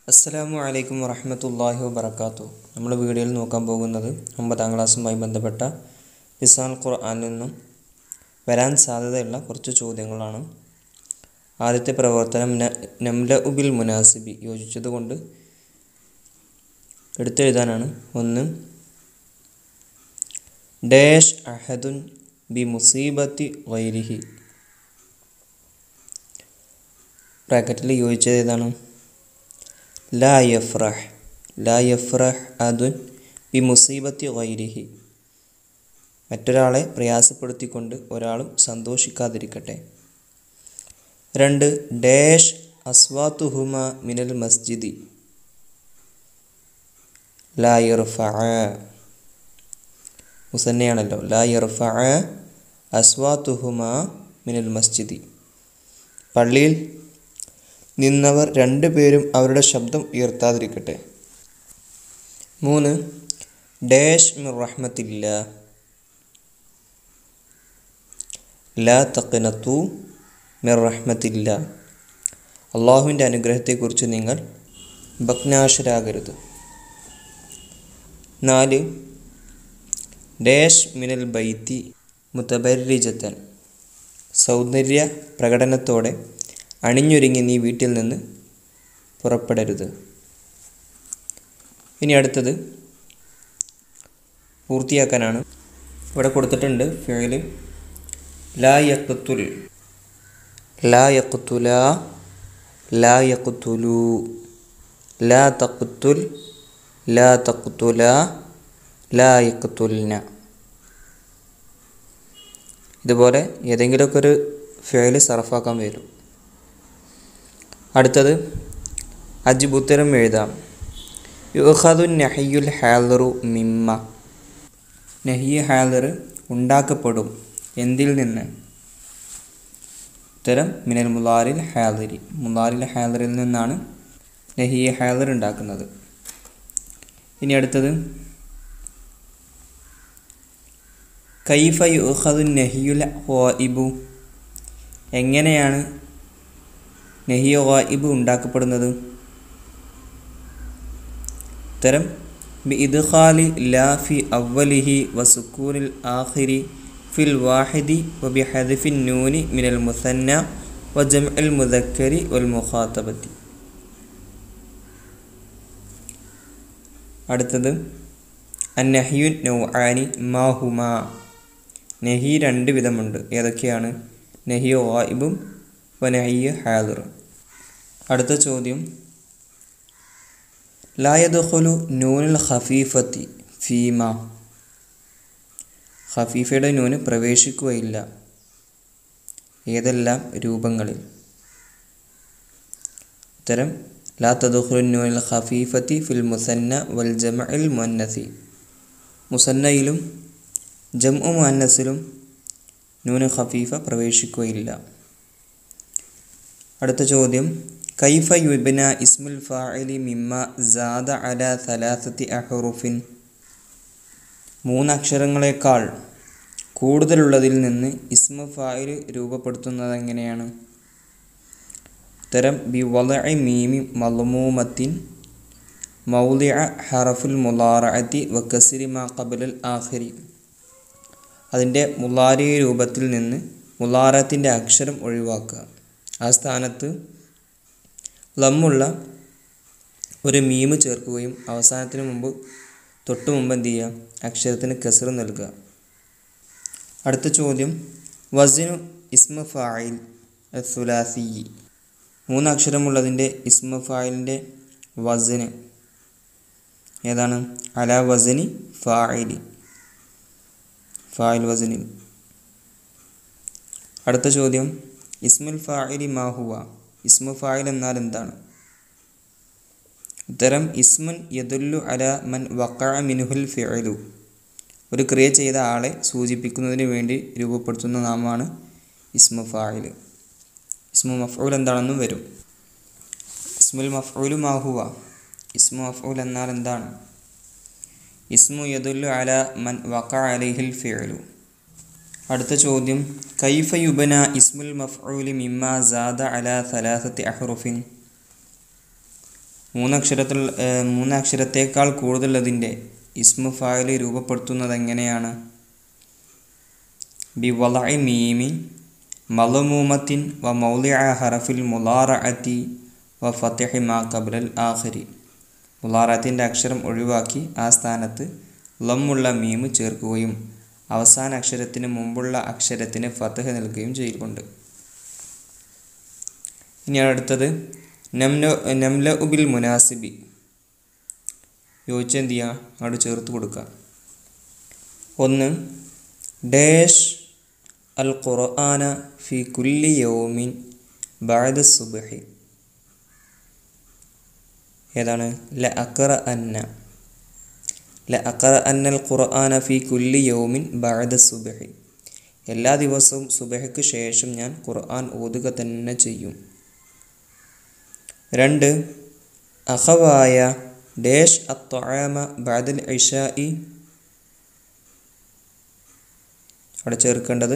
അസ്സലാമു അലൈക്കും വറഹ്മത്തുള്ളാഹി വബറകാതുഹു നമ്മൾ വീഡിയോയിൽ നോക്കാൻ പോകുന്നത് ഒമ്പതാം ക്ലാസ്സുമായി ബന്ധപ്പെട്ട നിസാൻ ഖുർആനിൽ നിന്നും വരാൻ സാധ്യതയുള്ള കുറച്ച് ചോദ്യങ്ങളാണ് ആദ്യത്തെ പ്രവർത്തനം ന നംല ഉബിൽ മുനാസിബി യോജിച്ചതുകൊണ്ട് എടുത്തെഴുതാനാണ് ഒന്ന് ഡാഷ് അഹദുൻ ബി മുസീബത്തി വൈരിഹി ബ്രാക്കറ്റിൽ യോജിച്ചത് ഏതാണ് ലാ യഫ്രഹ് ലാ യഫ്രഹ് അതുൻ ബി മുസീബത്തി വൈരിഹി മറ്റൊരാളെ പ്രയാസപ്പെടുത്തിക്കൊണ്ട് ഒരാളും സന്തോഷിക്കാതിരിക്കട്ടെ രണ്ട് ഡാഷ് അസ്വാത്തുഹുമ മിനൽ മസ്ജിദി ലാ യർഫ മുസന്നയാണല്ലോ ലാ യർഫ അസ്വാത്തുഹുമ മിനൽ മസ്ജിദി പള്ളിയിൽ നിന്നവർ രണ്ടുപേരും അവരുടെ ശബ്ദം ഉയർത്താതിരിക്കട്ടെ മൂന്ന് ഡാഷ് മിർ റഹ്മത്തില്ല ലാ തഖനത്തു മിർ റഹ്മത്തില്ല അള്ളാഹുവിൻ്റെ അനുഗ്രഹത്തെക്കുറിച്ച് നിങ്ങൾ ഭഗ്നാശരാകരുത് നാല് ഡാഷ് മിനൽ ബൈത്തി മുത്തബരിജത്തൻ സൗന്ദര്യ പ്രകടനത്തോടെ അണിഞ്ഞൊരുങ്ങി നീ വീട്ടിൽ നിന്ന് പുറപ്പെടരുത് ഇനി അടുത്തത് പൂർത്തിയാക്കാനാണ് ഇവിടെ കൊടുത്തിട്ടുണ്ട് ഫിഴല് ലാ യക്കുത്തുൽ ലാ യക്കുത്തുല ലാ യക്കുത്തുലു ലാ തക്കുത്തുൽ ലാ തക്കുത്തുല ലാ യക്കുത്തുൽന ഇതുപോലെ ഏതെങ്കിലുമൊക്കെ ഒരു ഫിഴല് സർഫാക്കാൻ വരും അടുത്തത് അജിബുത്തരം എഴുതാം യുഹദു നഹിയുൽ ഹാലറു മിമ്മ നഹിയ ഹാലർ ഉണ്ടാക്കപ്പെടും എന്തിൽ നിന്ന് ഉത്തരം മിനൽ മുലാറിൽ ഹാലരി മുലാറിൽ ഹാലറിൽ നിന്നാണ് നഹിയ ഹാലർ ഉണ്ടാക്കുന്നത് ഇനി അടുത്തത് കൈഫ യുഹദു നഹിയുൽ ഹോയിബു എങ്ങനെയാണ് നഹിയ ഗായിബ് ഉണ്ടാക്കപ്പെടുന്നത് ഉത്തരം ബി ഇദ്ഖാലി ലാ ഫി അവലിഹി വസുക്കൂനിൽ ആഖിരി ഫിൽ വാഹിദി വബി ഹദഫിൻ നൂനി മിനൽ മുസന്ന വജം അൽ മുദക്കരി വൽ മുഖാത്തബത്തി അടുത്തത് അന്നഹിയുൻ നൗആനി മാഹുമാ നഹി രണ്ട് വിധമുണ്ട് ഏതൊക്കെയാണ് നഹിയ ഗായിബും വനഹിയ ഹാദിർ അടുത്ത ചോദ്യം ലായദുഖുലു നൂനുൽ ഖഫീഫത്തി ഫീമ ഖഫീഫയുടെ നൂന് പ്രവേശിക്കുകയില്ല ഏതെല്ലാം രൂപങ്ങളിൽ ഉത്തരം ലാ തദുഖുലു നൂനുൽ ഖഫീഫത്തി ഫിൽ മുസന്ന വൽ ജമഇൽ മുന്നസി മുസന്നയിലും ജംഉ മുന്നസിലും നൂന് ഖഫീഫ പ്രവേശിക്കുകയില്ല അടുത്ത ചോദ്യം കൈഫ യുബിന ഇസ്മുൽ ഫാഇലി മിമ്മ സാദ അല സലാസത്തി അഹറുഫിൻ മൂന്നക്ഷരങ്ങളെക്കാൾ കൂടുതലുള്ളതിൽ നിന്ന് ഇസ്മു ഫായിൽ രൂപപ്പെടുത്തുന്നത് എങ്ങനെയാണ് ഉത്തരം ബി വളഇ മീമി മലമൂമത്തിൻ മൗലിഅ ഹറഫുൽ മുലാറഅത്തി വക്കസിരി മാ കബലൽ ആഖിരി അതിൻ്റെ മുലാരി രൂപത്തിൽ നിന്ന് മുലാറത്തിൻ്റെ അക്ഷരം ഒഴിവാക്കുക ആ സ്ഥാനത്ത് ലമ്മുള്ള ഒരു മീമ് ചേർക്കുകയും അവസാനത്തിന് മുമ്പ് തൊട്ട് മുമ്പ് എന്ത് ചെയ്യുക അക്ഷരത്തിന് കസർ നൽകുക അടുത്ത ചോദ്യം വസിനു ഇസ്മ ഫായിൽ സുലാസി മൂന്ന് അക്ഷരമുള്ളതിൻ്റെ ഇസ്മ ഫായിലിൻ്റെ വസിന് ഏതാണ് അല വസനി ഫായിലി ഫായിൽ വസനിൽ അടുത്ത ചോദ്യം ഇസ്മുൽ ഫായിലി മാഹുവ ഇസ്മു ഫായിൽ എന്നാൽ എന്താണ് ഉത്തരം ഇസ്മുൻ യദുല്ലു അല മൻ വക്ക മിനുഹുൽ ഫിഅലു ഒരു ക്രിയ ചെയ്ത ആളെ സൂചിപ്പിക്കുന്നതിന് വേണ്ടി രൂപപ്പെടുത്തുന്ന നാമമാണ് ഇസ്മു ഫായിൽ ഇസ്മു മഫ്ഊൽ എന്താണെന്നും വരും ഇസ്മുൽ മഫ്ഊലു മാഹുവ ഇസ്മു മഫ്ഊൽ എന്നാൽ എന്താണ് ഇസ്മു യദുല്ലു അല മൻ വക്ക അലൈഹിൽ ഫിഅലു അടുത്ത ചോദ്യം കൈഫ യുബന ഇസ്മുൽ മഫ്ഊലി മിമ്മ സാദ അല സലാസത്തി അഹ്റുഫിൻ മൂന്നക്ഷരത്തിൽ ഏഹ്, മൂന്നക്ഷരത്തേക്കാൾ കൂടുതലതിൻ്റെ ഇസ്മു ഫായിൽ രൂപപ്പെടുത്തുന്നത് എങ്ങനെയാണ് ബി വളഇ മീമിൻ മലമൂമത്തിൻ വ മൗലിഅ ഹറഫിൽ മുലാറഅത്തി വ ഫത്തിഹി മാ കബ്ലൽ ആഖിരി മുലാറത്തിൻ്റെ അക്ഷരം ഒഴിവാക്കി ആ സ്ഥാനത്ത് ലമ്മുള്ള മീമ് ചേർക്കുകയും അവസാന അക്ഷരത്തിന് മുമ്പുള്ള അക്ഷരത്തിന് ഫത്തഹ് നൽകുകയും ചെയ്തുകൊണ്ട് ഇനി അടുത്തത് നംല നംല ഉബിൽ മുനാസിബി യോജിച്ച് എന്ത് ചെയ്യുക അവിടെ ചേർത്ത് കൊടുക്കുക ഒന്ന് ഡാഷ് അൽ ഖുർആന ഫി കുല്ലി യൗമിൻ ബഅദ സുബ്ഹി ഏതാണ് ല അക്ര അന്ന ല അക്ര അന്നൽ ഖുർആന ഫി കുല്ലി യൗമിൻ ബഅദ സുബ്ഹി എല്ലാ ദിവസവും സുബഹയ്ക്ക് ശേഷം ഞാൻ ഖുർആൻ ഓതുക തന്നെ ചെയ്യും രണ്ട് അഖവായ ഡേഷ് അത്തൊഴാമ ബഅദൽ ഇഷായി അവിടെ ചേർക്കേണ്ടത്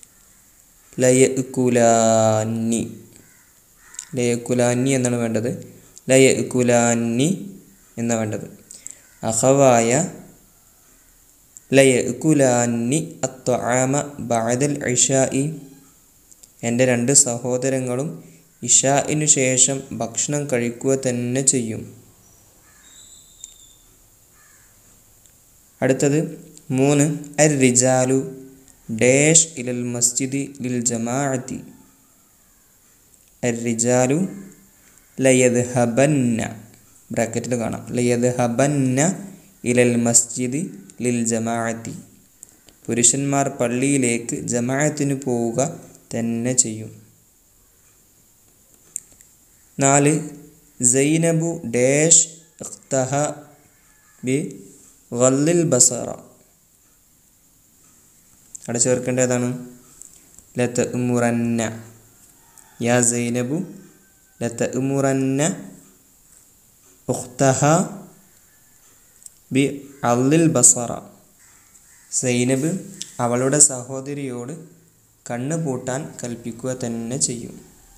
ലയക്കുലാന്നി ലയക്കുലാന്നി എന്നാണ് വേണ്ടത് ലയക്കുലാന്നി എന്നാണ് വേണ്ടത് അഖവായ ലയക്കുലാന്നി അത്തൊഴാമ ബഅദൽ ഇഷായി എൻ്റെ രണ്ട് സഹോദരങ്ങളും ഇഷായിനു ശേഷം ഭക്ഷണം കഴിക്കുക തന്നെ ചെയ്യും അടുത്തത് മൂന്ന് അൽ റിജാലു ഡേഷ് ഇലൽ മസ്ജിദി ലിൽ ജമാഅത്തി അൽ റിജാലു ലയദ് ഹബന്ന ബ്രാക്കറ്റിൽ കാണാം ലയദ് ഹബന്ന ഇലൽ മസ്ജിദി ലിൽ ജമാഅത്തി പുരുഷന്മാർ പള്ളിയിലേക്ക് ജമാഅത്തിന് പോവുക തന്നെ ചെയ്യും നാല് സൈനബു ഡേഷ് ഇഖ്തഹ ബി ഗല്ലിൽ ബസറ അവിടെ ചേർക്കേണ്ടതാണ് ലത്ത ഉമുറന്ന യാ സൈനബു ലത്ത ഉമുറന്ന ഉഖ്തഹ ബി അല്ലിൽ ബസറ സൈനബ് അവളുടെ സഹോദരിയോട് കണ്ണ് പൂട്ടാൻ കൽപ്പിക്കുക തന്നെ ചെയ്യും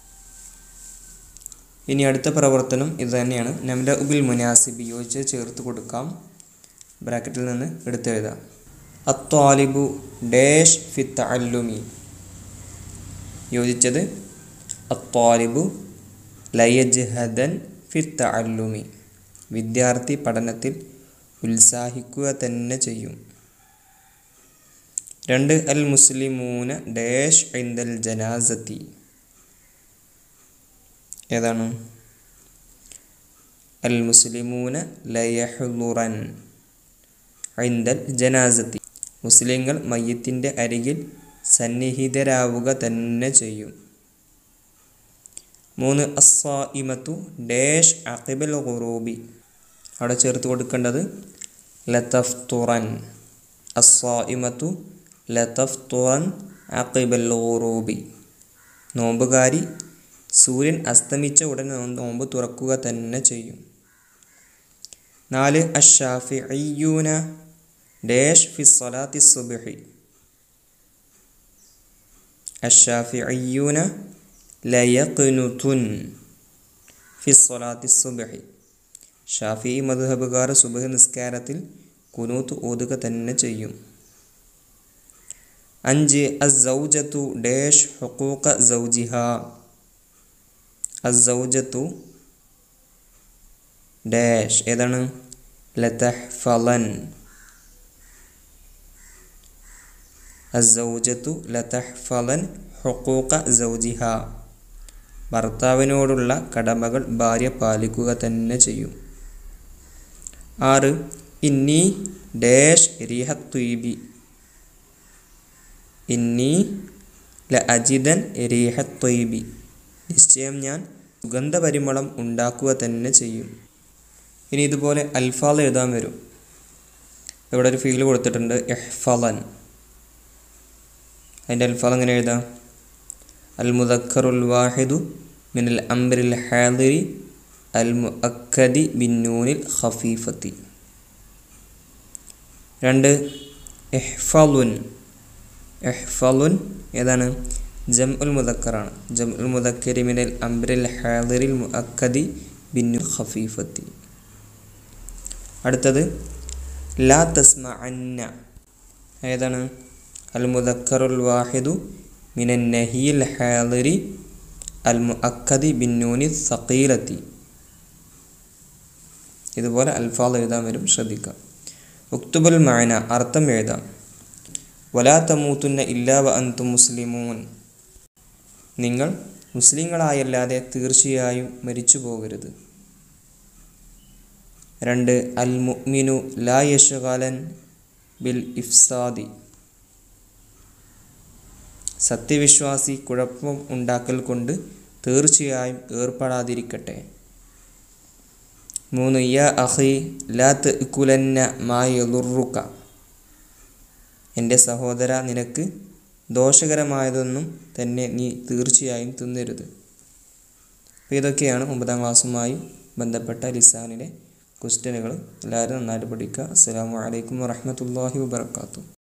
ഇനി അടുത്ത പ്രവർത്തനം ഇത് തന്നെയാണ് നംല ഉബിൽ മുനാസിബ് യോജിച്ച് ചേർത്ത് കൊടുക്കാം ബ്രാക്കറ്റിൽ നിന്ന് എടുത്തെഴുതാം അത്വാലിബു ഡേഷ് ഫി തഅല്ലുമി യോജിച്ചത് അത്വാലിബു ലയജ്ഹദൻ ഫി തഅല്ലുമി വിദ്യാർത്ഥി പഠനത്തിൽ ഉത്സാഹിക്കുക തന്നെ ചെയ്യും രണ്ട് അൽ മുസ്ലിമൂന ഡേഷ് ഐന്ദൽ ജനാസത്തി ഏതാണ് അൽ മുസ്ലിമൂന ലയഹ്ലുറൻ ഐന്ദൽ ജനാസത്തി മുസ്ലിങ്ങൾ മയ്യത്തിൻ്റെ അരികിൽ സന്നിഹിതരാവുക തന്നെ ചെയ്യും മൂന്ന് അസ്സായിമത്തു ഡേഷ് അഖിബൽ ഖുറൂബി അവിടെ ചേർത്ത് കൊടുക്കേണ്ടത് ലതഫ്തുറൻ അസ്സായിമത്തു ലതഫ്തുറൻ അഖിബൽ ഖുറൂബി നോമ്പുകാരി സൂര്യൻ അസ്തമിച്ച ഉടനെ നോമ്പ് തുറക്കുക തന്നെ ചെയ്യും നാല് അഷാഫിഅയ്യൂന ഡേഷ് ഫി സ്വലാത്തി സുബ്ഹി അഷാഫിഅയ്യൂന ലയഖ്നുതുൻ ഫി സ്വലാത്തി സുബ്ഹി ഷാഫി മദ്ഹബുകാർ സുബഹ് നിസ്കാരത്തിൽ കുനൂത്ത് ഓതുക തന്നെ ചെയ്യും അഞ്ച് അസൗജത്തു ഡേഷ് ഹുക്കൂഖ സൗജിഹ അസൗജത്തു ഡാഷ് ഏതാണ് ലതഹ്ഫലൻ അസൗജത്തു ലതഹ്ഫലൻ ഹുക്കൂഖ സൗജിഹ ഭർത്താവിനോടുള്ള കടമകൾ ഭാര്യ പാലിക്കുക തന്നെ ചെയ്യും ആറ് ഇന്നി ഡാഷ് റീഹത്വീബി ഇന്നി ല അജിതൻ റീഹത്വീബി നിശ്ചയം ഞാൻ സുഗന്ധപരിമളം ഉണ്ടാക്കുക തന്നെ ചെയ്യും ഇനി ഇതുപോലെ അൽഫാൽ എഴുതാൻ വരും ഇവിടെ ഒരു ഫീൽ കൊടുത്തിട്ടുണ്ട് എഹ്ഫലൻ അതിൻ്റെ അൽഫാൽ എങ്ങനെ എഴുതാം അൽ മുദക്കറുൽ വാഹിദു മിനൽ അംറിൽ ഹാദിരി അൽ മുഅക്കദി ബിന്നൂനിൽ ഖഫീഫത്തി രണ്ട് എഹ്ഫലുൻ എഹ്ഫലുൻ ഏതാണ് ജം ഉൽ മുദക്കറാണ് ജം ഉൽ മുദക്കരി മിനൽ അംറിൽ ഹാദിറിൽ മുഅക്കദി ബിന്നു ഖഫീഫത്തി അടുത്തത് ലാ തസ്മ അന്ന ഏതാണ് അൽ മുദക്കറുൽ വാഹിദു മിനൻ നഹിയിൽ ഹാദിരി അൽ മുഅക്കദി ബിന്നൂനി സഖീലത്തി ഇതുപോലെ അൽഫാദ് എഴുതാൻ വരും ശ്രദ്ധിക്കുക ഉക്തുബുൽ മാന അർത്ഥം എഴുതാം വലാ തമൂത്തുന്ന ഇല്ലാ വ അന്തും മുസ്ലിമൂൻ നിങ്ങൾ മുസ്ലിങ്ങളായല്ലാതെ തീർച്ചയായും മരിച്ചു പോകരുത് രണ്ട് അൽ മുഅ്മിനു ലാ യഷ്ഗലൻ ബിൽ ഇഫ്സാദി സത്യവിശ്വാസി കുഴപ്പം ഉണ്ടാക്കൽ കൊണ്ട് തീർച്ചയായും ഏർപ്പെടാതിരിക്കട്ടെ മൂന്ന് യ അഹി ലാ കുലന്ന മായുറുക്ക എൻ്റെ സഹോദര നിനക്ക് ദോഷകരമായതൊന്നും തന്നെ നീ തീർച്ചയായും തിന്നരുത് അപ്പോൾ ഇതൊക്കെയാണ് ഒമ്പതാം ക്ലാസ്സുമായി ബന്ധപ്പെട്ട ലിസാനിലെ ക്വസ്റ്റ്യനുകൾ എല്ലാവരും നന്നായിട്ട് പഠിക്കുക അസ്സാം വലൈക്കും വാഹമത്തല്ലാഹി വാബർക്കാത്തു